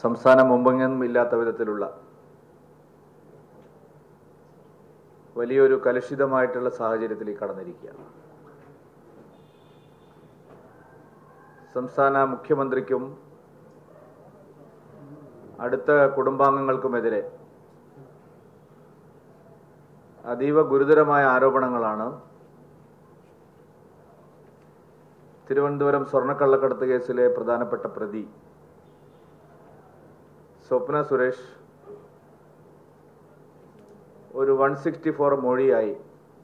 സംസ്ഥാനം മുമ്പെങ്ങും ഇല്ലാത്ത വിധത്തിലുള്ള വലിയൊരു കലുഷിതമായിട്ടുള്ള സാഹചര്യത്തിലേക്ക് കടന്നിരിക്കുകയാണ് സംസ്ഥാന മുഖ്യമന്ത്രിക്കും അടുത്ത കുടുംബാംഗങ്ങൾക്കുമെതിരെ അതീവ ഗുരുതരമായ ആരോപണങ്ങളാണ് തിരുവനന്തപുരം സ്വർണ്ണക്കള്ളക്കടത്ത് കേസിലെ പ്രധാനപ്പെട്ട പ്രതി സ്വപ്ന സുരേഷ് ഒരു വൺ സിക്സ്റ്റി ഫോർ മൊഴിയായി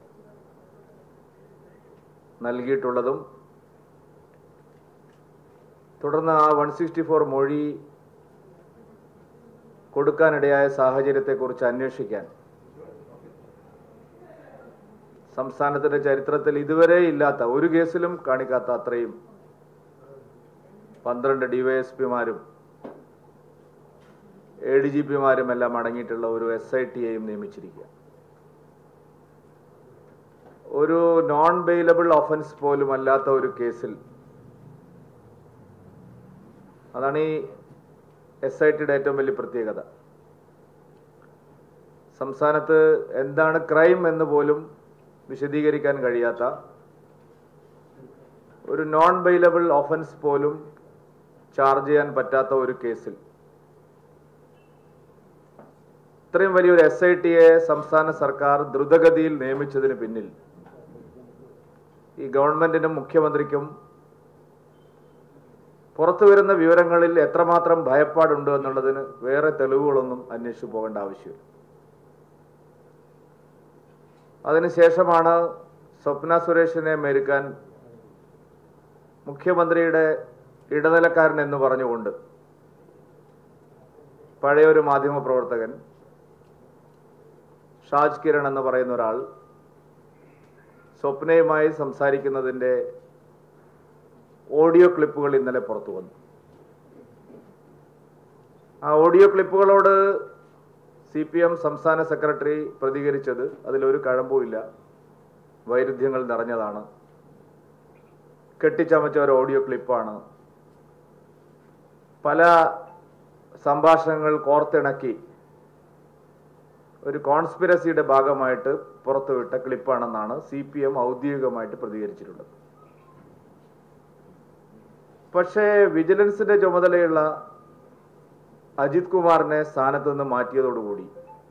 നൽകിയിട്ടുള്ളതും തുടർന്ന് ആ വൺ സിക്സ്റ്റി ഫോർ മൊഴി കൊടുക്കാനിടയായ സാഹചര്യത്തെക്കുറിച്ച് അന്വേഷിക്കാൻ സംസ്ഥാനത്തിന്റെ ചരിത്രത്തിൽ ഇതുവരെ ഇല്ലാത്ത ഒരു കേസിലും കാണിക്കാത്ത അത്രയും പന്ത്രണ്ട് ഡിവൈഎസ്പിമാരും എ ഡി ജി പിമാരും എല്ലാം അടങ്ങിയിട്ടുള്ള ഒരു എസ് ഐ ടിയെയും നിയമിച്ചിരിക്കുക ഒരു നോൺ ബെയിലബിൾ ഒഫൻസ് പോലും അല്ലാത്ത ഒരു കേസിൽ അതാണ് ഈ എസ് ഐ ടിയുടെ ഏറ്റവും വലിയ പ്രത്യേകത സംസ്ഥാനത്ത് എന്താണ് ക്രൈം എന്ന് പോലും വിശദീകരിക്കാൻ കഴിയാത്ത ഒരു നോൺ ബെയിലബിൾ ഒഫൻസ് പോലും ചാർജ് ചെയ്യാൻ പറ്റാത്ത ഒരു കേസിൽ ഇത്രയും വലിയൊരു എസ് ഐ ടിയെ സംസ്ഥാന സർക്കാർ ദ്രുതഗതിയിൽ നിയമിച്ചതിന് പിന്നിൽ ഈ ഗവൺമെന്റിനും മുഖ്യമന്ത്രിക്കും പുറത്തു വരുന്ന വിവരങ്ങളിൽ എത്രമാത്രം ഭയപ്പാടുണ്ട് എന്നുള്ളതിന് വേറെ തെളിവുകളൊന്നും അന്വേഷിച്ചു പോകേണ്ട ആവശ്യമില്ല അതിനുശേഷമാണ് സ്വപ്ന സുരേഷിനെ മെരുക്കാൻ മുഖ്യമന്ത്രിയുടെ ഇടനിലക്കാരൻ എന്ന് പറഞ്ഞുകൊണ്ട് പഴയൊരു മാധ്യമ പ്രവർത്തകൻ ഷാജ് കിരൺ എന്ന് പറയുന്ന ഒരാൾ സ്വപ്നയുമായി സംസാരിക്കുന്നതിൻ്റെ ഓഡിയോ ക്ലിപ്പുകൾ ഇന്നലെ പുറത്തു വന്നു ആ ഓഡിയോ ക്ലിപ്പുകളോട് സി പി എം സംസ്ഥാന സെക്രട്ടറി പ്രതികരിച്ചത് അതിലൊരു കഴമ്പുമില്ല വൈരുദ്ധ്യങ്ങൾ നിറഞ്ഞതാണ് കെട്ടിച്ചമച്ച ഒരു ഓഡിയോ ക്ലിപ്പാണ് പല സംഭാഷണങ്ങൾ കോർത്തിണക്കി ഒരു കോൺസ്പിരസിയുടെ ഭാഗമായിട്ട് പുറത്തുവിട്ട ക്ലിപ്പാണെന്നാണ് സി പി എം ഔദ്യോഗികമായിട്ട് പ്രതികരിച്ചിട്ടുള്ളത് പക്ഷേ വിജിലൻസിന്റെ ചുമതലയുള്ള അജിത് കുമാറിനെ സ്ഥാനത്ത് നിന്ന് മാറ്റിയതോടുകൂടി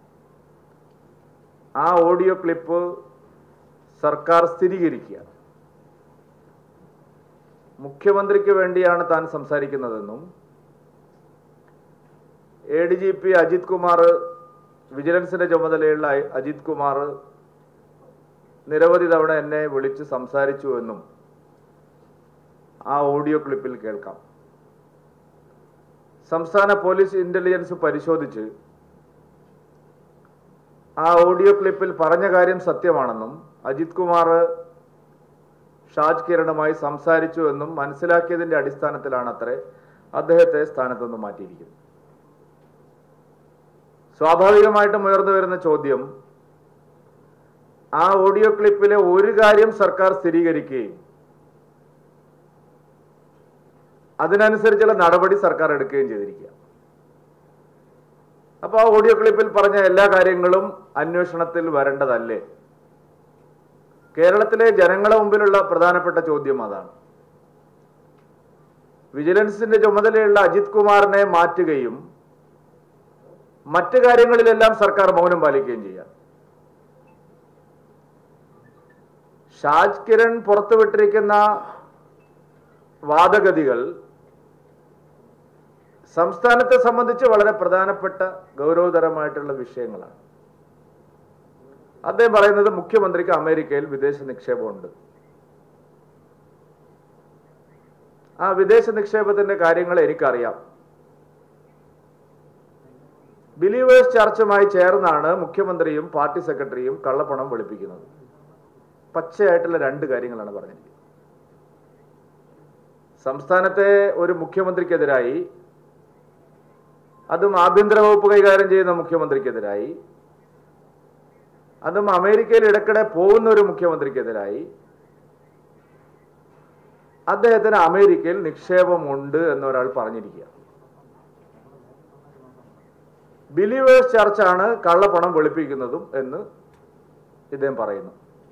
ആ ഓഡിയോ ക്ലിപ്പ് സർക്കാർ സ്ഥിരീകരിക്കുക മുഖ്യമന്ത്രിക്ക് വേണ്ടിയാണ് താൻ സംസാരിക്കുന്നതെന്നും A D G P Ajith Kumar വിജിലൻസിന്റെ ചുമതലയുള്ള അ- അജിത് കുമാർ നിരവധി തവണ എന്നെ വിളിച്ച് സംസാരിച്ചു എന്നും ആ ഓഡിയോ ക്ലിപ്പിൽ കേൾക്കാം സംസ്ഥാന പോലീസ് ഇന്റലിജൻസ് പരിശോധിച്ച് ആ ഓഡിയോ ക്ലിപ്പിൽ പറഞ്ഞ കാര്യം സത്യമാണെന്നും അജിത് കുമാർ ഷാജ് കിരണുമായി സംസാരിച്ചു എന്നും മനസ്സിലാക്കിയതിന്റെ അടിസ്ഥാനത്തിലാണ് അത്രേ അദ്ദേഹത്തെ സ്ഥാനത്ത് നിന്ന് മാറ്റിയിരിക്കുന്നത് സ്വാഭാവികമായിട്ടും ഉയർന്നു വരുന്ന ചോദ്യം ആ ഓഡിയോ ക്ലിപ്പിലെ ഒരു കാര്യം സർക്കാർ സ്ഥിരീകരിക്കുകയും അതിനനുസരിച്ചുള്ള നടപടി സർക്കാർ എടുക്കുകയും ചെയ്തിരിക്കുക അപ്പോൾ ആ ഓഡിയോ ക്ലിപ്പിൽ പറഞ്ഞ എല്ലാ കാര്യങ്ങളും അന്വേഷണത്തിൽ വരേണ്ടതല്ലേ കേരളത്തിലെ ജനങ്ങളെ മുമ്പിലുള്ള പ്രധാനപ്പെട്ട ചോദ്യം അതാണ് വിജിലൻസിന്റെ ചുമതലയുള്ള അജിത് കുമാറിനെ മാറ്റുകയും മറ്റു കാര്യങ്ങളിലെല്ലാം സർക്കാർ മൗനം പാലിക്കുകയും ചെയ്യാം ഷാജ് കിരൺ പുറത്തുവിട്ടിരിക്കുന്ന വാദഗതികൾ സംസ്ഥാനത്തെ സംബന്ധിച്ച് വളരെ പ്രധാനപ്പെട്ട ഗൗരവതരമായിട്ടുള്ള വിഷയങ്ങളാണ് അദ്ദേഹം പറയുന്നത് മുഖ്യമന്ത്രിക്ക് അമേരിക്കയിൽ വിദേശ നിക്ഷേപമുണ്ട് ആ വിദേശ നിക്ഷേപത്തിന്റെ കാര്യങ്ങൾ എനിക്കറിയാം ബിലീവേഴ്സ് ചർച്ചുമായി ചേർന്നാണ് മുഖ്യമന്ത്രിയും പാർട്ടി സെക്രട്ടറിയും കള്ളപ്പണം വെളുപ്പിക്കുന്നത് പച്ചയായിട്ടുള്ള രണ്ട് കാര്യങ്ങളാണ് പറഞ്ഞിരിക്കുന്നത് സംസ്ഥാനത്തെ ഒരു മുഖ്യമന്ത്രിക്കെതിരായി അതും ആഭ്യന്തര വകുപ്പ് കൈകാര്യം ചെയ്യുന്ന മുഖ്യമന്ത്രിക്കെതിരായി അതും അമേരിക്കയിൽ ഇടയ്ക്കിടെ പോകുന്ന ഒരു മുഖ്യമന്ത്രിക്കെതിരായി അദ്ദേഹത്തിന് അമേരിക്കയിൽ നിക്ഷേപമുണ്ട് എന്നൊരാൾ പറഞ്ഞിരിക്കുക ബിലീവേഴ്സ് ചർച്ചാണ് കള്ളപ്പണം വെളുപ്പിക്കുന്നതും എന്ന് ഇദ്ദേഹം പറയുന്നു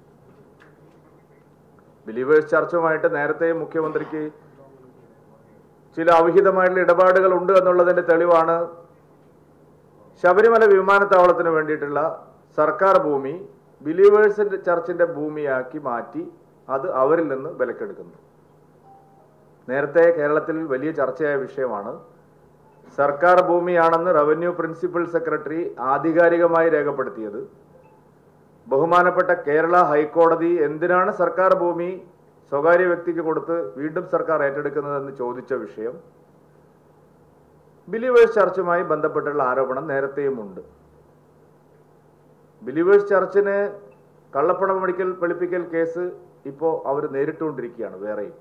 ബിലീവേഴ്സ് ചർച്ചുമായിട്ട് നേരത്തെ മുഖ്യമന്ത്രിക്ക് ചില അവിഹിതമായിട്ടുള്ള ഇടപാടുകൾ ഉണ്ട് എന്നുള്ളതിന്റെ തെളിവാണ് ശബരിമല വിമാനത്താവളത്തിന് വേണ്ടിയിട്ടുള്ള സർക്കാർ ഭൂമി ബിലീവേഴ്സിന്റെ ചർച്ചിന്റെ ഭൂമിയാക്കി മാറ്റി അത് അവരിൽ നിന്ന് വിലക്കെടുക്കുന്നു നേരത്തെ കേരളത്തിൽ വലിയ ചർച്ചയായ വിഷയമാണ് സർക്കാർ ഭൂമിയാണെന്ന് റവന്യൂ പ്രിൻസിപ്പൽ സെക്രട്ടറി ആധികാരികമായി രേഖപ്പെടുത്തിയത് ബഹുമാനപ്പെട്ട കേരള ഹൈക്കോടതി എന്തിനാണ് സർക്കാർ ഭൂമി സ്വകാര്യ വ്യക്തിക്ക് കൊടുത്ത് വീണ്ടും സർക്കാർ ഏറ്റെടുക്കുന്നതെന്ന് ചോദിച്ച വിഷയം ബിലീവേഴ്സ് ചർച്ചുമായി ബന്ധപ്പെട്ടുള്ള ആരോപണം നേരത്തെയും ഉണ്ട് ബിലീവേഴ്സ് ചർച്ചിന് കള്ളപ്പണം മെഡിക്കൽ വെളുപ്പിക്കൽ കേസ് ഇപ്പോൾ അവർ നേരിട്ടുകൊണ്ടിരിക്കുകയാണ് വേറെയും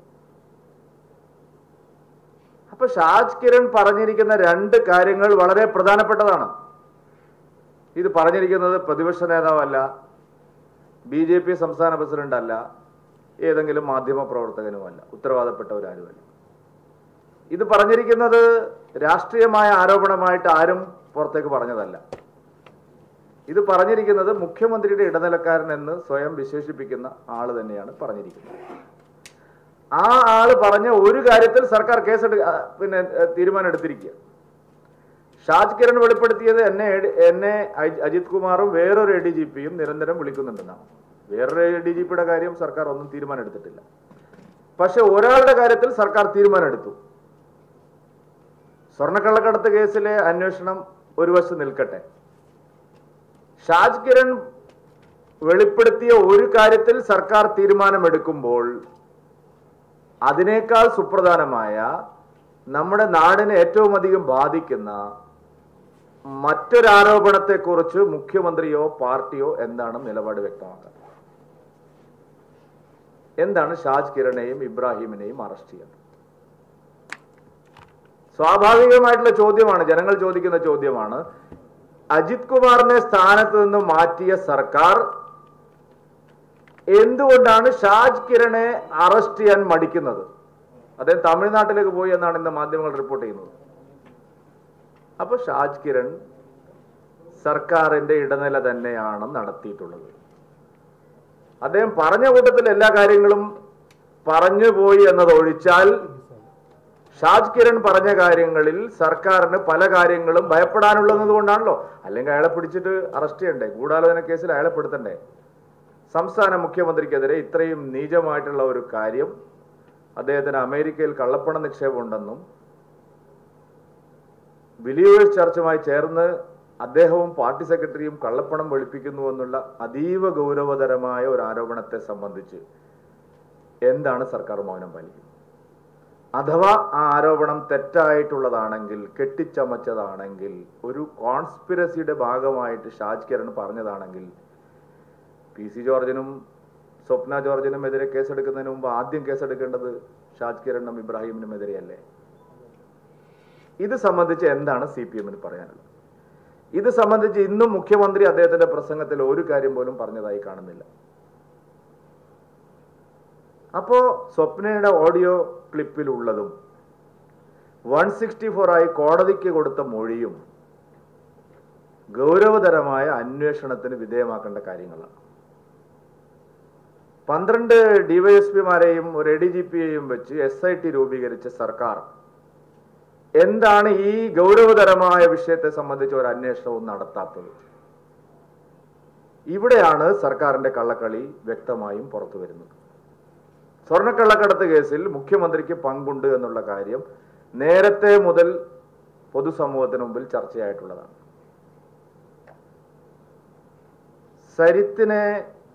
അപ്പൊ ഷാജ് കിരൺ പറഞ്ഞിരിക്കുന്ന രണ്ട് കാര്യങ്ങൾ വളരെ പ്രധാനപ്പെട്ടതാണ് ഇത് പറഞ്ഞിരിക്കുന്നത് പ്രതിപക്ഷ നേതാവല്ല ബി ജെ പി സംസ്ഥാന പ്രസിഡന്റ് അല്ല ഏതെങ്കിലും മാധ്യമ പ്രവർത്തകനുമല്ല ഉത്തരവാദപ്പെട്ടവരാരുമല്ല ഇത് പറഞ്ഞിരിക്കുന്നത് രാഷ്ട്രീയമായ ആരോപണമായിട്ട് ആരും പുറത്തേക്ക് പറഞ്ഞതല്ല ഇത് പറഞ്ഞിരിക്കുന്നത് മുഖ്യമന്ത്രിയുടെ ഇടനിലക്കാരൻ എന്ന് സ്വയം വിശേഷിപ്പിക്കുന്ന ആള് തന്നെയാണ് പറഞ്ഞിരിക്കുന്നത് ആ ആള് പറഞ്ഞ ഒരു കാര്യത്തിൽ സർക്കാർ കേസെടു ആ, പിന്നെ ഏ, തീരുമാനം എടുത്തിരിക്കുക ഷാജ് കിരൺ വെളിപ്പെടുത്തിയത് എന്നെ എ- എന്നെ അജ്- അജിത് കുമാറും വേറൊരു എ ഡി ജി പിയും നിരന്തരം വിളിക്കുന്നുണ്ടെന്നാണ് വേറൊരു എ ഡി ജി പിയുടെ കാര്യം സർക്കാർ ഒന്നും തീരുമാനം എടുത്തിട്ടില്ല പക്ഷെ ഒരാളുടെ കാര്യത്തിൽ സർക്കാർ തീരുമാനം എടുത്തു സ്വർണ്ണക്കള്ളക്കടത്ത് കേസിലെ അന്വേഷണം ഒരു വശം നിൽക്കട്ടെ ഷാജ് കിരൺ വെളിപ്പെടുത്തിയ ഒരു കാര്യത്തിൽ സർക്കാർ തീരുമാനമെടുക്കുമ്പോൾ അതിനേക്കാൾ സുപ്രധാനമായ നമ്മുടെ നാടിനെ ഏറ്റവും അധികം ബാധിക്കുന്ന മറ്റൊരാരോപണത്തെക്കുറിച്ച് മുഖ്യമന്ത്രിയോ പാർട്ടിയോ എന്താണ് നിലപാട് വ്യക്തമാക്കുന്നത് എന്താണ് ഷാജ് കിരണെയും ഇബ്രാഹിമിനെയും അറസ്റ്റ് ചെയ്യുന്നത് സ്വാഭാവികമായിട്ടുള്ള ചോദ്യമാണ് ജനങ്ങൾ ചോദിക്കുന്ന ചോദ്യമാണ് അജിത് കുമാറിനെ സ്ഥാനത്ത് നിന്ന് മാറ്റിയ സർക്കാർ എന്തുകൊണ്ടാണ് ഷാജ് കിരണെ അറസ്റ്റ് ചെയ്യാൻ മടിക്കുന്നത് അദ്ദേഹം തമിഴ്നാട്ടിലേക്ക് പോയി എന്നാണ് ഇന്ന് മാധ്യമങ്ങൾ റിപ്പോർട്ട് ചെയ്യുന്നത് അപ്പൊ ഷാജ് കിരൺ സർക്കാരിന്റെ ഇടനില തന്നെയാണ് നടത്തിയിട്ടുള്ളത് അദ്ദേഹം പറഞ്ഞ കൂട്ടത്തിൽ എല്ലാ കാര്യങ്ങളും പറഞ്ഞു പോയി എന്നത് ഒഴിച്ചാൽ ഷാജ് കിരൺ പറഞ്ഞ കാര്യങ്ങളിൽ സർക്കാരിന് പല കാര്യങ്ങളും ഭയപ്പെടാനുള്ളത് കൊണ്ടാണല്ലോ അല്ലെങ്കിൽ അയാളെ പിടിച്ചിട്ട് അറസ്റ്റ് ചെയ്യണ്ടേ ഗൂഢാലോചന കേസിൽ അയാളെ പെടുത്തണ്ടേ സംസ്ഥാന മുഖ്യമന്ത്രിക്കെതിരെ ഇത്രയും നീചമായിട്ടുള്ള ഒരു കാര്യം അദ്ദേഹത്തിന് അമേരിക്കയിൽ കള്ളപ്പണ നിക്ഷേപം ഉണ്ടെന്നും ബിലീവേഴ്സ് ചർച്ചുമായി ചേർന്ന് അദ്ദേഹവും പാർട്ടി സെക്രട്ടറിയും കള്ളപ്പണം വെളുപ്പിക്കുന്നു എന്നുള്ള അതീവ ഗൗരവതരമായ ഒരു ആരോപണത്തെ സംബന്ധിച്ച് എന്താണ് സർക്കാർ മൗനം പാലിക്കുന്നത് അഥവാ ആ ആരോപണം തെറ്റായിട്ടുള്ളതാണെങ്കിൽ കെട്ടിച്ചമച്ചതാണെങ്കിൽ ഒരു കോൺസ്പിരസിയുടെ ഭാഗമായിട്ട് ഷാജ് കിരൺ പറഞ്ഞതാണെങ്കിൽ പി സി ജോർജിനും സ്വപ്ന ജോർജിനും എതിരെ കേസെടുക്കുന്നതിന് മുമ്പ് ആദ്യം കേസെടുക്കേണ്ടത് ഷാജ് കിരണിനും ഇബ്രാഹിമിനും എതിരെയല്ലേ ഇത് സംബന്ധിച്ച് എന്താണ് സി പി എമ്മിന് പറയാനുള്ളത് ഇത് സംബന്ധിച്ച് ഇന്നും മുഖ്യമന്ത്രി അദ്ദേഹത്തിന്റെ പ്രസംഗത്തിൽ ഒരു കാര്യം പോലും പറഞ്ഞതായി കാണുന്നില്ല അപ്പോ സ്വപ്നയുടെ ഓഡിയോ ക്ലിപ്പിലുള്ളതും വൺ സിക്സ്റ്റി ഫോർ ആയി കോടതിക്ക് കൊടുത്ത മൊഴിയും ഗൗരവതരമായ അന്വേഷണത്തിന് വിധേയമാക്കേണ്ട കാര്യങ്ങളാണ് പന്ത്രണ്ട് ഡിവൈഎസ്പിമാരെയും ഒരു എ ഡി ജി പിയെയും വെച്ച് എസ് ഐ ടി രൂപീകരിച്ച സർക്കാർ എന്താണ് ഈ ഗൗരവതരമായ വിഷയത്തെ സംബന്ധിച്ച് ഒരു അന്വേഷണവും നടത്താത്തത് ഇവിടെയാണ് സർക്കാരിന്റെ കള്ളക്കളി വ്യക്തമായും പുറത്തു വരുന്നത് സ്വർണ്ണക്കള്ളക്കടത്ത് കേസിൽ മുഖ്യമന്ത്രിക്ക് പങ്കുണ്ട് എന്നുള്ള കാര്യം നേരത്തെ മുതൽ പൊതുസമൂഹത്തിന് മുമ്പിൽ ചർച്ചയായിട്ടുള്ളതാണ് സരിത്തിനെ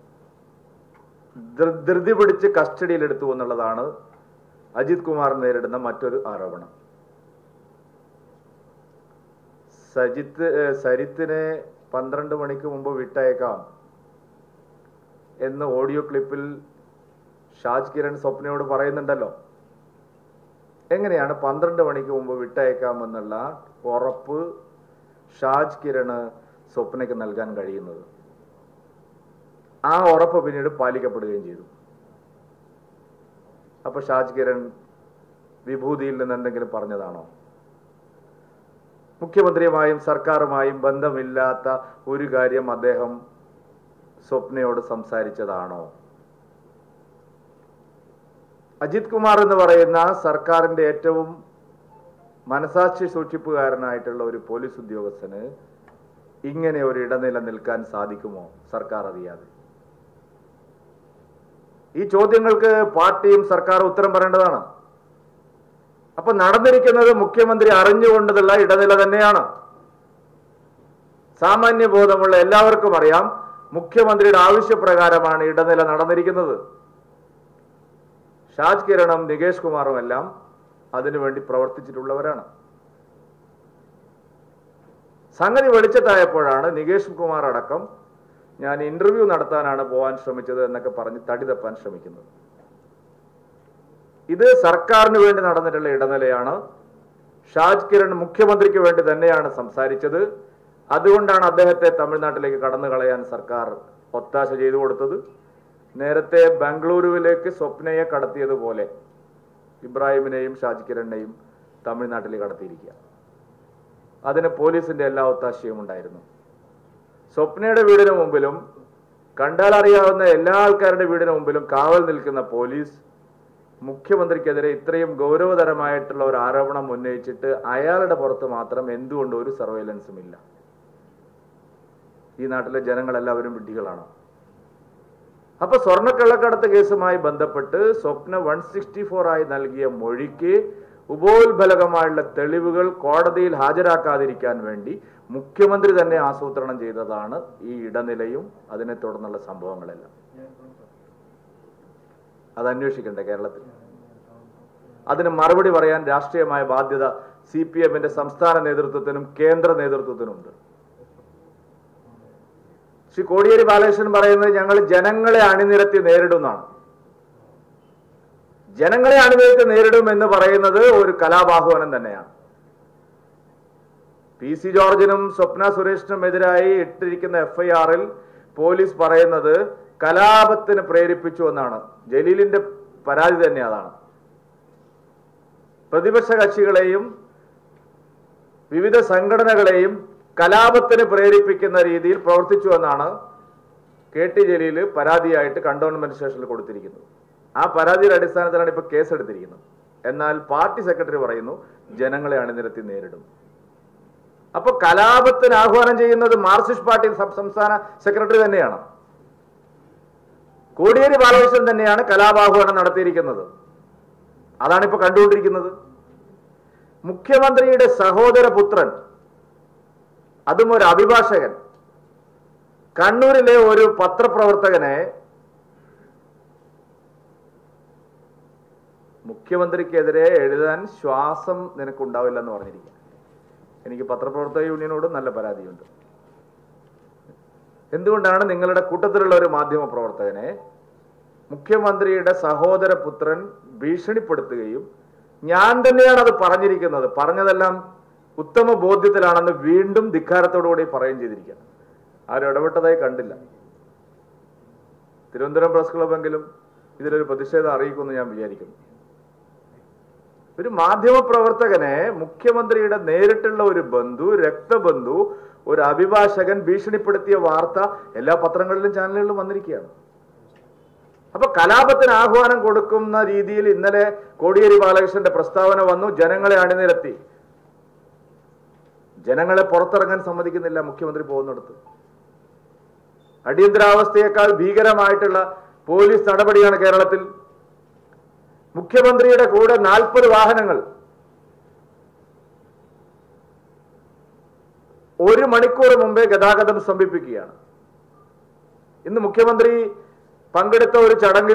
ധൃ- ധൃതി പിടിച്ച് കസ്റ്റഡിയിലെടുത്തു എന്നുള്ളതാണ് അജിത് കുമാർ നേരിടുന്ന മറ്റൊരു ആരോപണം സജിത്ത് ഏഹ്, സരിത്തിനെ പന്ത്രണ്ട് മണിക്ക് മുമ്പ് വിട്ടയക്കാം എന്ന് ഓഡിയോ ക്ലിപ്പിൽ ഷാജ് കിരൺ സ്വപ്നയോട് പറയുന്നുണ്ടല്ലോ എങ്ങനെയാണ് പന്ത്രണ്ട് മണിക്ക് മുമ്പ് വിട്ടയക്കാമെന്നുള്ള ഉറപ്പ് ഷാജ് കിരണ് സ്വപ്നയ്ക്ക് നൽകാൻ കഴിയുന്നത് ആ ഉറപ്പ് പിന്നീട് പാലിക്കപ്പെടുകയും ചെയ്തു അപ്പൊ ഷാജ് കിരൺ വിഭൂതിയിൽ നിന്ന് എന്തെങ്കിലും പറഞ്ഞതാണോ മുഖ്യമന്ത്രിയുമായും സർക്കാരുമായും ബന്ധമില്ലാത്ത ഒരു കാര്യം അദ്ദേഹം സ്വപ്നയോട് സംസാരിച്ചതാണോ അജിത് കുമാർ എന്ന് പറയുന്ന സർക്കാരിന്റെ ഏറ്റവും മനസാക്ഷി സൂക്ഷിപ്പുകാരനായിട്ടുള്ള ഒരു പോലീസ് ഉദ്യോഗസ്ഥന് ഇങ്ങനെ ഒരു ഇടനില നിൽക്കാൻ സാധിക്കുമോ സർക്കാർ അറിയാതെ ഈ ചോദ്യങ്ങൾക്ക് പാർട്ടിയും സർക്കാരും ഉത്തരം പറയേണ്ടതാണ് അപ്പൊ നടന്നിരിക്കുന്നത് മുഖ്യമന്ത്രി അറിഞ്ഞുകൊണ്ടതുള്ള ഇടനില തന്നെയാണ് സാമാന്യ ബോധമുള്ള എല്ലാവർക്കും അറിയാം മുഖ്യമന്ത്രിയുടെ ആവശ്യപ്രകാരമാണ് ഇടനില നടന്നിരിക്കുന്നത് ഷാജ് കിരണും നികേഷ് കുമാറും എല്ലാം അതിനുവേണ്ടി പ്രവർത്തിച്ചിട്ടുള്ളവരാണ് സംഗതി വെളിച്ചത്തായപ്പോഴാണ് നികേഷ് കുമാർ അടക്കം ഞാൻ ഇന്റർവ്യൂ നടത്താനാണ് പോകാൻ ശ്രമിച്ചത് എന്നൊക്കെ പറഞ്ഞ് തടി തപ്പാൻ ശ്രമിക്കുന്നത് ഇത് സർക്കാരിന് വേണ്ടി നടന്നിട്ടുള്ള ഇടനിലയാണ് ഷാജ് കിരൺ മുഖ്യമന്ത്രിക്ക് വേണ്ടി തന്നെയാണ് സംസാരിച്ചത് അതുകൊണ്ടാണ് അദ്ദേഹത്തെ തമിഴ്നാട്ടിലേക്ക് കടന്നു കളയാൻ സർക്കാർ ഒത്താശ ചെയ്തു കൊടുത്തത് നേരത്തെ ബാംഗ്ലൂരുവിലേക്ക് സ്വപ്നയെ കടത്തിയതുപോലെ ഇബ്രാഹിമിനെയും ഷാജ് കിരണിനെയും തമിഴ്നാട്ടിലേക്ക് കടത്തിയിരിക്കുക അതിന് പോലീസിന്റെ എല്ലാ ഒത്താശയും ഉണ്ടായിരുന്നു സ്വപ്നയുടെ വീടിന് മുമ്പിലും കണ്ടാൽ അറിയാവുന്ന എല്ലാ ആൾക്കാരുടെ വീടിന് മുമ്പിലും കാവൽ നിൽക്കുന്ന പോലീസ് മുഖ്യമന്ത്രിക്കെതിരെ ഇത്രയും ഗൗരവതരമായിട്ടുള്ള ഒരു ആരോപണം ഉന്നയിച്ചിട്ട് അയാളുടെ പുറത്ത് മാത്രം എന്തുകൊണ്ട് ഒരു സർവൈലൻസും ഇല്ല ഈ നാട്ടിലെ ജനങ്ങളെല്ലാവരും വിഡ്ഢികളാണ് അപ്പൊ സ്വർണ്ണക്കള്ളക്കടത്ത് കേസുമായി ബന്ധപ്പെട്ട് സ്വപ്ന വൺ സിക്സ്റ്റി ഫോർ ആയി നൽകിയ മൊഴിക്ക് ഉപോത്ബലകമായുള്ള തെളിവുകൾ കോടതിയിൽ ഹാജരാക്കാതിരിക്കാൻ വേണ്ടി മുഖ്യമന്ത്രി തന്നെ ആസൂത്രണം ചെയ്തതാണ് ഈ ഇടനിലയും അതിനെ തുടർന്നുള്ള സംഭവങ്ങളെല്ലാം അത് അന്വേഷിക്കണ്ടേ കേരളത്തിൽ അതിന് മറുപടി പറയാൻ രാഷ്ട്രീയമായ ബാധ്യത സി പി എമ്മിന്റെ സംസ്ഥാന നേതൃത്വത്തിനും കേന്ദ്ര നേതൃത്വത്തിനുമുണ്ട് ശ്രീ കോടിയേരി ബാലകൃഷ്ണൻ പറയുന്നത് ഞങ്ങൾ ജനങ്ങളെ അണിനിരത്തി നേരിടുന്നതാണ് ജനങ്ങളെ അണിനിരത്തി നേരിടും എന്ന് പറയുന്നത് ഒരു കലാബാഹ്വാനം തന്നെയാണ് പി സി ജോർജിനും സ്വപ്ന സുരേഷിനും എതിരായി ഇട്ടിരിക്കുന്ന എഫ്ഐആറിൽ പോലീസ് പറയുന്നത് കലാപത്തിന് പ്രേരിപ്പിച്ചു എന്നാണ് ജലീലിന്റെ പരാതി തന്നെ അതാണ് പ്രതിപക്ഷ കക്ഷികളെയും വിവിധ സംഘടനകളെയും കലാപത്തിന് പ്രേരിപ്പിക്കുന്ന രീതിയിൽ പ്രവർത്തിച്ചു എന്നാണ് കെ ടി ജലീല് പരാതിയായിട്ട് കണ്ടോൺമെന്റ് സ്റ്റേഷനിൽ കൊടുത്തിരിക്കുന്നത് ആ പരാതിയുടെ അടിസ്ഥാനത്തിലാണ് ഇപ്പൊ കേസെടുത്തിരിക്കുന്നത് എന്നാൽ പാർട്ടി സെക്രട്ടറി പറയുന്നു ജനങ്ങളെ അണിനിരത്തി നേരിടും അപ്പൊ കലാപത്തിന് ആഹ്വാനം ചെയ്യുന്നത് മാർക്സിസ്റ്റ് പാർട്ടി സം- സംസ്ഥാന സെക്രട്ടറി തന്നെയാണ് കോടിയേരി ബാലകൃഷ്ണൻ തന്നെയാണ് കലാപാഹ്വാനം നടത്തിയിരിക്കുന്നത് അതാണ് ഇപ്പൊ കണ്ടുകൊണ്ടിരിക്കുന്നത് മുഖ്യമന്ത്രിയുടെ സഹോദര പുത്രൻ അതും ഒരു അഭിഭാഷകൻ കണ്ണൂരിലെ ഒരു പത്രപ്രവർത്തകനെ മുഖ്യമന്ത്രിക്കെതിരെ എഴുതാൻ ശ്വാസം നിനക്കുണ്ടാവില്ല എന്ന് പറഞ്ഞിരിക്കുക എനിക്ക് പത്രപ്രവർത്തക യൂണിയനോട് നല്ല പരാതിയുണ്ട് എന്തുകൊണ്ടാണ് നിങ്ങളുടെ കൂട്ടത്തിലുള്ള ഒരു മാധ്യമ പ്രവർത്തകനെ മുഖ്യമന്ത്രിയുടെ സഹോദര പുത്രൻ ഭീഷണിപ്പെടുത്തുകയും ഞാൻ തന്നെയാണ് അത് പറഞ്ഞിരിക്കുന്നത് പറഞ്ഞതെല്ലാം ഉത്തമ ബോധ്യത്തിലാണെന്ന് വീണ്ടും ധിക്കാരത്തോടുകൂടി പറയുകയും ചെയ്തിരിക്കുകയാണ് ആരും ഇടപെട്ടതായി കണ്ടില്ല തിരുവനന്തപുരം പ്രസ് ക്ലബെങ്കിലും ഇതിലൊരു പ്രതിഷേധം അറിയിക്കുമെന്ന് ഞാൻ വിചാരിക്കുന്നു ഒരു മാധ്യമ പ്രവർത്തകനെ മുഖ്യമന്ത്രിയുടെ നേരിട്ടുള്ള ഒരു ബന്ധു രക്തബന്ധു ഒരു അഭിഭാഷകൻ ഭീഷണിപ്പെടുത്തിയ വാർത്ത എല്ലാ പത്രങ്ങളിലും ചാനലുകളിലും വന്നിരിക്കുകയാണ് അപ്പൊ കലാപത്തിന് ആഹ്വാനം കൊടുക്കുന്ന രീതിയിൽ ഇന്നലെ കോടിയേരി ബാലകൃഷ്ണന്റെ പ്രസ്താവന വന്നു ജനങ്ങളെ അണിനിരത്തി ജനങ്ങളെ പുറത്തിറങ്ങാൻ സമ്മതിക്കുന്നില്ല മുഖ്യമന്ത്രി പോകുന്നിടത്ത് അടിയന്തരാവസ്ഥയേക്കാൾ ഭീകരമായിട്ടുള്ള പോലീസ് നടപടിയാണ് കേരളത്തിൽ മുഖ്യമന്ത്രിയുടെ കൂടെ നാൽപ്പത് വാഹനങ്ങൾ ഒരു മണിക്കൂർ മുമ്പേ ഗതാഗതം സ്തംഭിപ്പിക്കുകയാണ് ഇന്ന് മുഖ്യമന്ത്രി പങ്കെടുത്ത ഒരു ചടങ്ങിൽ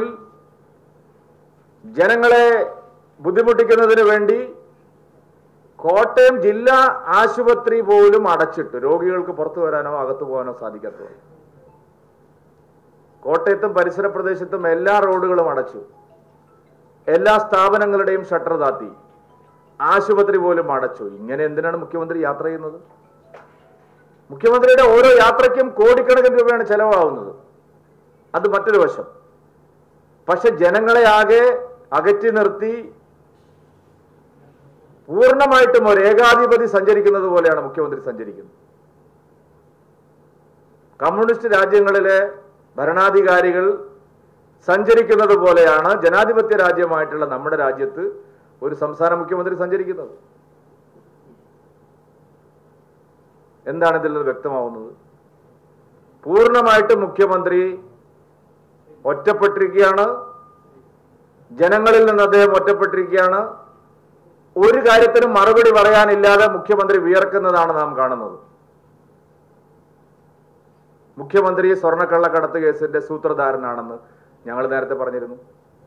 ജനങ്ങളെ ബുദ്ധിമുട്ടിക്കുന്നതിന് വേണ്ടി കോട്ടയം ജില്ലാ ആശുപത്രി പോലും അടച്ചിട്ട് രോഗികൾക്ക് പുറത്തു വരാനോ അകത്തു പോകാനോ സാധിക്കാത്തത് കോട്ടയത്തും പരിസര പ്രദേശത്തും എല്ലാ റോഡുകളും അടച്ചു എല്ലാ സ്ഥാപനങ്ങളുടെയും ഷട്ടർ താത്തി ആശുപത്രി പോലും അടച്ചു ഇങ്ങനെ എന്തിനാണ് മുഖ്യമന്ത്രി യാത്ര ചെയ്യുന്നത് മുഖ്യമന്ത്രിയുടെ ഓരോ യാത്രയ്ക്കും കോടിക്കണക്കിന് രൂപയാണ് ചെലവാകുന്നത് അത് മറ്റൊരു വശം പക്ഷെ ജനങ്ങളെ ആകെ അകറ്റി നിർത്തി പൂർണ്ണമായിട്ടും ഒരു ഏകാധിപതി സഞ്ചരിക്കുന്നത് പോലെയാണ് മുഖ്യമന്ത്രി സഞ്ചരിക്കുന്നത് കമ്മ്യൂണിസ്റ്റ് രാജ്യങ്ങളിലെ ഭരണാധികാരികൾ സഞ്ചരിക്കുന്നത് പോലെയാണ് ജനാധിപത്യ രാജ്യമായിട്ടുള്ള നമ്മുടെ രാജ്യത്ത് ഒരു സംസ്ഥാന മുഖ്യമന്ത്രി സഞ്ചരിക്കുന്നത് എന്താണ് ഇതിൽ നിന്ന് വ്യക്തമാവുന്നത് പൂർണ്ണമായിട്ടും മുഖ്യമന്ത്രി ഒറ്റപ്പെട്ടിരിക്കുകയാണ് ജനങ്ങളിൽ നിന്ന് അദ്ദേഹം ഒറ്റപ്പെട്ടിരിക്കുകയാണ് ഒരു കാര്യത്തിനും മറുപടി പറയാനില്ലാതെ മുഖ്യമന്ത്രി വിയർക്കുന്നതാണ് നാം കാണുന്നത് മുഖ്യമന്ത്രി സ്വർണ്ണക്കള്ളക്കടത്ത് കേസിന്റെ സൂത്രധാരനാണെന്ന് ഞങ്ങൾ നേരത്തെ പറഞ്ഞിരുന്നു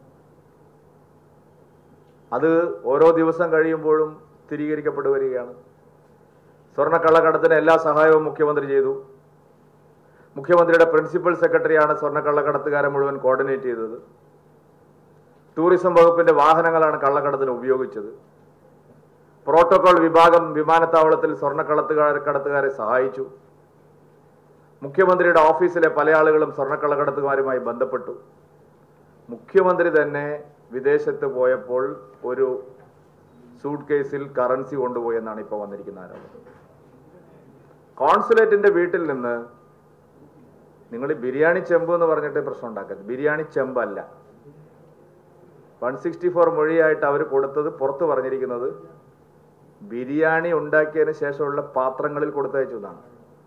അത് ഓരോ ദിവസം കഴിയുമ്പോഴും സ്ഥിരീകരിക്കപ്പെട്ടു വരികയാണ് സ്വർണ്ണക്കള്ളക്കടത്തിന് എല്ലാ സഹായവും മുഖ്യമന്ത്രി ചെയ്തു മുഖ്യമന്ത്രിയുടെ പ്രിൻസിപ്പൽ സെക്രട്ടറിയാണ് സ്വർണ്ണക്കള്ളക്കടത്തുകാരെ മുഴുവൻ കോർഡിനേറ്റ് ചെയ്തത് ടൂറിസം വകുപ്പിന്റെ വാഹനങ്ങളാണ് കള്ളക്കടത്തിന് ഉപയോഗിച്ചത് പ്രോട്ടോകോൾ വിഭാഗം വിമാനത്താവളത്തിൽ സ്വർണ്ണക്കള്ളത്തുകാർ കടത്തുകാരെ സഹായിച്ചു മുഖ്യമന്ത്രിയുടെ ഓഫീസിലെ പല ആളുകളും സ്വർണ്ണക്കള്ളക്കടത്തുകാരുമായി ബന്ധപ്പെട്ടു മുഖ്യമന്ത്രി തന്നെ വിദേശത്ത് പോയപ്പോൾ ഒരു സൂട്ട് കേസിൽ കറൻസി കൊണ്ടുപോയി എന്നാണ് ഇപ്പോൾ വന്നിരിക്കുന്ന ആരോപണം കോൺസുലേറ്റിന്റെ വീട്ടിൽ നിന്ന് നിങ്ങൾ ബിരിയാണി ചെമ്പ് എന്ന് പറഞ്ഞിട്ട് പ്രശ്നം ഉണ്ടാക്കരുത് ബിരിയാണി ചെമ്പല്ല വൺ സിക്സ്റ്റി ഫോർ മൊഴിയായിട്ട് അവർ കൊടുത്തത് പുറത്ത് പറഞ്ഞിരിക്കുന്നത് ബിരിയാണി ഉണ്ടാക്കിയതിന് ശേഷമുള്ള പാത്രങ്ങളിൽ കൊടുത്തയച്ചു എന്നാണ്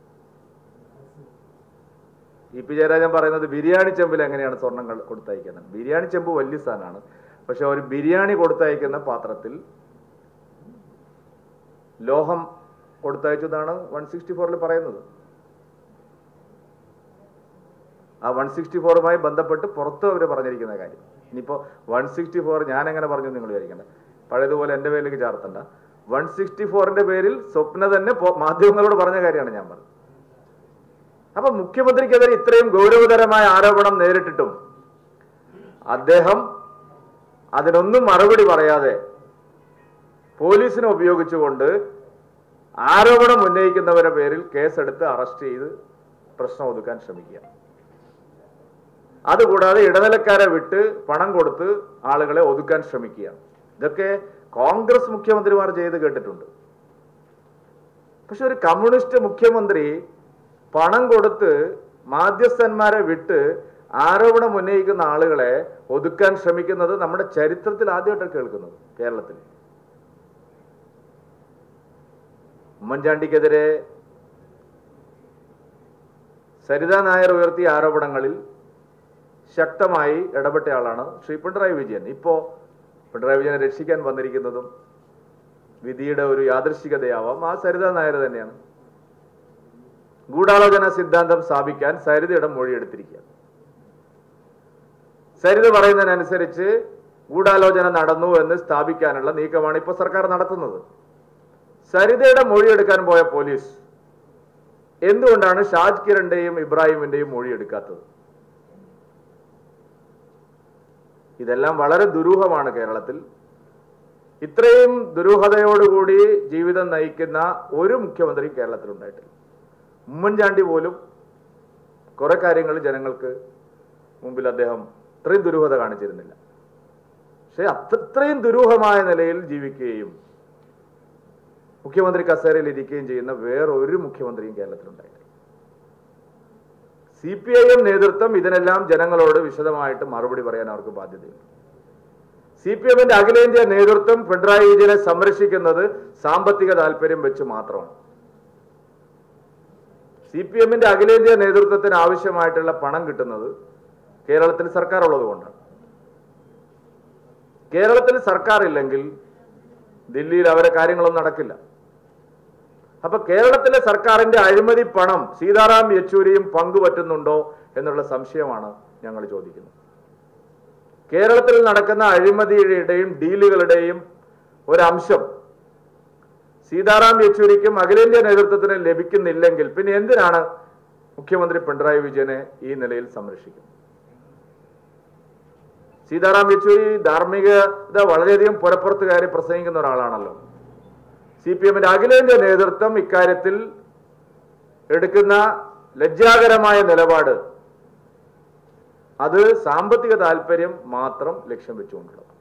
ഇ പി ജയരാജൻ പറയുന്നത് ബിരിയാണി ചെമ്പിൽ എങ്ങനെയാണ് സ്വർണം കൾ- കൊടുത്തയക്കുന്നത് ബിരിയാണി ചെമ്പ് വലിയ സാധനമാണ് പക്ഷെ ഒരു ബിരിയാണി കൊടുത്തയക്കുന്ന പാത്രത്തിൽ ലോഹം കൊടുത്തയച്ചു എന്നാണ് വൺ സിക്സ്റ്റി ഫോറിൽ പറയുന്നത് ആ വൺ സിക്സ്റ്റി ഫോറുമായി ബന്ധപ്പെട്ട് പുറത്ത് അവർ പറഞ്ഞിരിക്കുന്ന കാര്യം ഇനിയിപ്പോൾ വൺ സിക്സ്റ്റി ഫോർ ഞാൻ എങ്ങനെ പറഞ്ഞു നിങ്ങൾ വിചാരിക്കണ്ട പഴയതുപോലെ എൻ്റെ പേരിലേക്ക് ചാർത്തണ്ട വൺ സിക്സ്റ്റി ഫോറിന്റെ പേരിൽ സ്വപ്ന തന്നെ പോ- മാധ്യമങ്ങളോട് പറഞ്ഞ കാര്യമാണ് ഞാൻ പറഞ്ഞത് അപ്പൊ മുഖ്യമന്ത്രിക്കെതിരെ ഇത്രയും ഗൗരവതരമായ ആരോപണം നേരിട്ടിട്ടും അദ്ദേഹം അതിനൊന്നും മറുപടി പറയാതെ പോലീസിനെ ഉപയോഗിച്ചുകൊണ്ട് ആരോപണം ഉന്നയിക്കുന്നവരുടെ പേരിൽ കേസെടുത്ത് അറസ്റ്റ് ചെയ്ത് പ്രശ്നം ഒതുക്കാൻ ശ്രമിക്കുക അതുകൂടാതെ ഇടനിലക്കാരെ വിട്ട് പണം കൊടുത്ത് ആളുകളെ ഒതുക്കാൻ ശ്രമിക്കുകയാണ് ഇതൊക്കെ കോൺഗ്രസ് മുഖ്യമന്ത്രിമാർ ചെയ്ത് കേട്ടിട്ടുണ്ട് പക്ഷെ ഒരു കമ്മ്യൂണിസ്റ്റ് മുഖ്യമന്ത്രി പണം കൊടുത്ത് മാധ്യസ്ഥന്മാരെ വിട്ട് ആരോപണം ഉന്നയിക്കുന്ന ആളുകളെ ഒതുക്കാൻ ശ്രമിക്കുന്നത് നമ്മുടെ ചരിത്രത്തിൽ ആദ്യമായിട്ടാണ് കേൾക്കുന്നത് കേരളത്തിൽ ഉമ്മൻചാണ്ടിക്കെതിരെ സരിതാ നായർ ഉയർത്തിയ ആരോപണങ്ങളിൽ ശക്തമായി ഇടപെട്ട ആളാണ് ശ്രീ പിണറായി വിജയൻ ഇപ്പോ പിണറായി വിജയനെ രക്ഷിക്കാൻ വന്നിരിക്കുന്നതും വിധിയുടെ ഒരു യാദൃശികതയാവാം ആ സരിതാ നായർ തന്നെയാണ് ഗൂഢാലോചന സിദ്ധാന്തം സ്ഥാപിക്കാൻ സരിതയുടെ മൊഴിയെടുത്തിരിക്കുക സരിത പറയുന്നതിനനുസരിച്ച് ഗൂഢാലോചന നടന്നു എന്ന് സ്ഥാപിക്കാനുള്ള നീക്കമാണ് ഇപ്പോൾ സർക്കാർ നടത്തുന്നത് സരിതയുടെ മൊഴിയെടുക്കാൻ പോയ പോലീസ് എന്തുകൊണ്ടാണ് ഷാജ് കിരണിന്റെയും ഇബ്രാഹിമിന്റെയും മൊഴിയെടുക്കാത്തത് ഇതെല്ലാം വളരെ ദുരൂഹമാണ് കേരളത്തിൽ ഇത്രയും ദുരൂഹതയോടുകൂടി ജീവിതം നയിക്കുന്ന ഒരു മുഖ്യമന്ത്രി കേരളത്തിൽ ഉണ്ടായിട്ടില്ല ഉമ്മൻചാണ്ടി പോലും കുറെ കാര്യങ്ങൾ ജനങ്ങൾക്ക് മുമ്പിൽ അദ്ദേഹം ഇത്രയും ദുരൂഹത കാണിച്ചിരുന്നില്ല പക്ഷെ അത്രയും ദുരൂഹമായ നിലയിൽ ജീവിക്കുകയും മുഖ്യമന്ത്രി കസേരയിൽ ഇരിക്കുകയും ചെയ്യുന്ന വേറൊരു മുഖ്യമന്ത്രിയും കേരളത്തിലുണ്ടായിട്ടില്ല സി പി ഐ എം നേതൃത്വം ഇതിനെല്ലാം ജനങ്ങളോട് വിശദമായിട്ട് മറുപടി പറയാൻ അവർക്ക് ബാധ്യതയുണ്ട് സി പി എമ്മിന്റെ അഖിലേന്ത്യാ നേതൃത്വം പിണറായി വിജയനെ സംരക്ഷിക്കുന്നത് സാമ്പത്തിക താല്പര്യം വെച്ച് മാത്രമാണ് സി പി എമ്മിന്റെ അഖിലേന്ത്യാ നേതൃത്വത്തിന് ആവശ്യമായിട്ടുള്ള പണം കിട്ടുന്നത് കേരളത്തിൽ സർക്കാർ ഉള്ളത് കൊണ്ടാണ് കേരളത്തിൽ സർക്കാർ ഇല്ലെങ്കിൽ ദില്ലിയിൽ അവരെ കാര്യങ്ങളൊന്നും നടക്കില്ല അപ്പൊ കേരളത്തിലെ സർക്കാരിന്റെ അഴിമതി പണം സീതാറാം യെച്ചൂരിയും പങ്കുപറ്റുന്നുണ്ടോ എന്നുള്ള സംശയമാണ് ഞങ്ങൾ ചോദിക്കുന്നത് കേരളത്തിൽ നടക്കുന്ന അഴിമതിയുടെയും ഡീലുകളുടെയും ഒരംശം സീതാറാം യെച്ചൂരിക്കും അഖിലേന്ത്യാ നേതൃത്വത്തിന് ലഭിക്കുന്നില്ലെങ്കിൽ പിന്നെ എന്തിനാണ് മുഖ്യമന്ത്രി പിണറായി വിജയനെ ഈ നിലയിൽ സംരക്ഷിക്കുന്നത് സീതാറാം യെച്ചൂരി ധാർമ്മികത വളരെയധികം പുറപ്പുറത്ത് കയറി പ്രസംഗിക്കുന്ന ഒരാളാണല്ലോ സി പി എമ്മിന്റെ അഖിലേന്ത്യാ നേതൃത്വം ഇക്കാര്യത്തിൽ എടുക്കുന്ന ലജ്ജാകരമായ നിലപാട് അത് സാമ്പത്തിക താല്പര്യം മാത്രം ലക്ഷ്യം വെച്ചുകൊണ്ടുള്ളത്